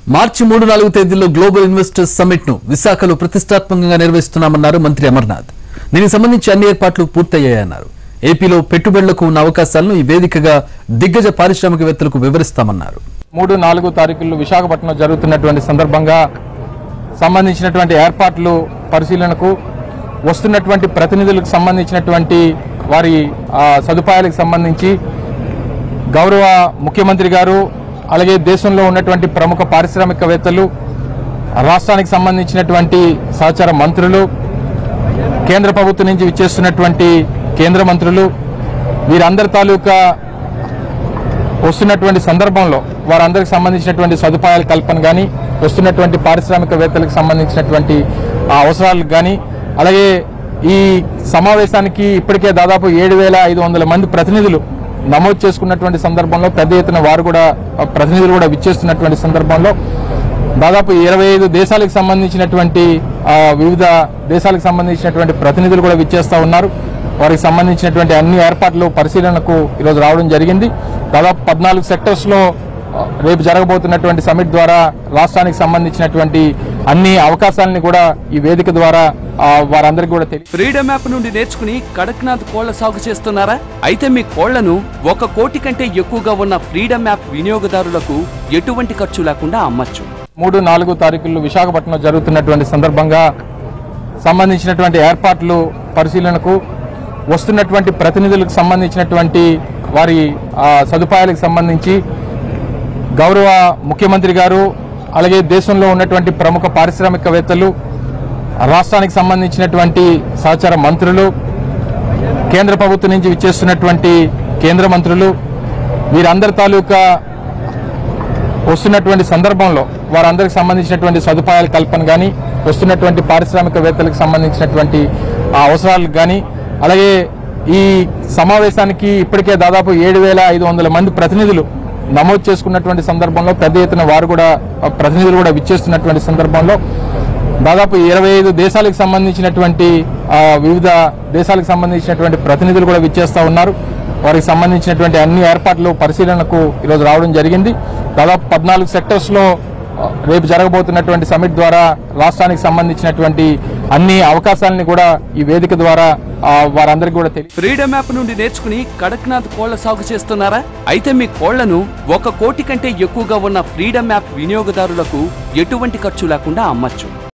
మార్చి మూడు నాలుగు తేదీల్లో గ్లోబల్ ఇన్వెస్టర్స్ సమ్మిట్ ను విశాఖలో ప్రతిష్టాత్మకంగా నిర్వహిస్తున్నామన్నారు మంత్రి అమర్నాథ్ దీనికి సంబంధించి అన్ని ఏర్పాట్లు పూర్తయ్యాయన్నారు ఏపీలో పెట్టుబడులకు ఉన్న అవకాశాలను ఈ వేదికగా దిగ్గజ పారిశ్రామికవేత్తలకు వివరిస్తామన్నారు మూడు నాలుగు తారీఖుల్లో విశాఖపట్నంలో జరుగుతున్నటువంటి సందర్భంగా సంబంధించినటువంటి ఏర్పాట్లు పరిశీలనకు వస్తున్నటువంటి ప్రతినిధులకు సంబంధించినటువంటి వారి ఆ, సదుపాయాలకు సంబంధించి గౌరవ ముఖ్యమంత్రి గారు అలాగే దేశంలో ఉన్నటువంటి ప్రముఖ పారిశ్రామికవేత్తలు రాష్ట్రానికి సంబంధించినటువంటి సహచార మంత్రులు కేంద్ర ప్రభుత్వం నుంచి విచ్చేస్తున్నటువంటి కేంద్ర మంత్రులు వీరందరి తాలూకా వస్తున్నటువంటి సందర్భంలో వారందరికి సంబంధించినటువంటి సదుపాయాల కల్పన కానీ వస్తున్నటువంటి పారిశ్రామికవేత్తలకు సంబంధించినటువంటి ఆ అవసరాలకు కానీ అలాగే ఈ సమావేశానికి ఇప్పటికే దాదాపు ఏడు వేల ఐదు వందల మంది ప్రతినిధులు నమోదు చేసుకున్నటువంటి సందర్భంలో పెద్ద ఎత్తున వారు కూడా ఆ ప్రతినిధులు కూడా విచ్చేస్తున్నటువంటి సందర్భంలో దాదాపు ఇరవై ఐదు దేశాలకు సంబంధించినటువంటి ఆ, వివిధ దేశాలకు సంబంధించినటువంటి ప్రతినిధులు కూడా విచ్చేస్తా ఉన్నారు వారికి సంబంధించినటువంటి అన్ని ఏర్పాట్లు పరిశీలనకు ఈరోజు రావడం జరిగింది దాదాపు పద్నాలుగు సెక్టర్స్ లో ఆ, రేపు జరగబోతున్నటువంటి సమిట్ ద్వారా రాష్ట్రానికి సంబంధించినటువంటి అన్ని అవకాశాలని కూడా ఈ వేదిక ద్వారా ఆ, వారందరికీ కూడా తెలియ ఫ్రీడమ్ యాప్ నుండి నేర్చుకుని కడక్నాథ్ కోళ్ల సాగు చేస్తున్నారా అయితే మీ కోళ్లను ఒక కోటి కంటే ఎక్కువగా ఉన్న ఫ్రీడమ్ యాప్ వినియోగదారులకు ఎటువంటి ఖర్చు లేకుండా అమ్మచ్చు మూడు నాలుగు తారీఖుల్లో విశాఖపట్నంలో జరుగుతున్నటువంటి సందర్భంగా సంబంధించినటువంటి ఏర్పాట్లు పరిశీలనకు వస్తున్నటువంటి ప్రతినిధులకు సంబంధించినటువంటి వారి ఆ, సదుపాయాలకు సంబంధించి గౌరవ ముఖ్యమంత్రి గారు అలాగే దేశంలో ఉన్నటువంటి ప్రముఖ పారిశ్రామికవేత్తలు రాష్ట్రానికి సంబంధించినటువంటి సహచార మంత్రులు కేంద్ర ప్రభుత్వం నుంచి విచ్చేస్తున్నటువంటి కేంద్ర మంత్రులు వీరందరి తాలూకా వస్తున్నటువంటి సందర్భంలో వారందరికి సంబంధించినటువంటి సదుపాయాల కల్పన కానీ వస్తున్నటువంటి పారిశ్రామికవేత్తలకు సంబంధించినటువంటి ఆ అవసరాలకు కానీ అలాగే ఈ సమావేశానికి ఇప్పటికే దాదాపు ఏడు వేల ఐదు వందల మంది ప్రతినిధులు నమోదు చేసుకున్నటువంటి సందర్భంలో పెద్ద ఎత్తున వారు కూడా ఆ ప్రతినిధులు కూడా విచ్చేస్తున్నటువంటి సందర్భంలో దాదాపు ఇరవై ఐదు దేశాలకు సంబంధించినటువంటి ఆ, వివిధ దేశాలకు సంబంధించినటువంటి ప్రతినిధులు కూడా విచ్చేస్తా ఉన్నారు వారికి సంబంధించినటువంటి అన్ని ఏర్పాట్లు పరిశీలనకు ఈరోజు రావడం జరిగింది దాదాపు పద్నాలుగు సెక్టర్స్ లో ఆ, రేపు జరగబోతున్నటువంటి సమిట్ ద్వారా రాష్ట్రానికి సంబంధించినటువంటి అన్ని అవకాశాలని కూడా ఈ వేదిక ద్వారా ఆ, వారందరికీ కూడా తెలియ ఫ్రీడమ్ యాప్ నుండి నేర్చుకుని కడక్నాథ్ కోళ్ల సాగు చేస్తున్నారా అయితే మీ కోళ్లను ఒక కోటి కంటే ఎక్కువగా ఉన్న ఫ్రీడమ్ యాప్ వినియోగదారులకు ఎటువంటి ఖర్చు లేకుండా అమ్మచ్చు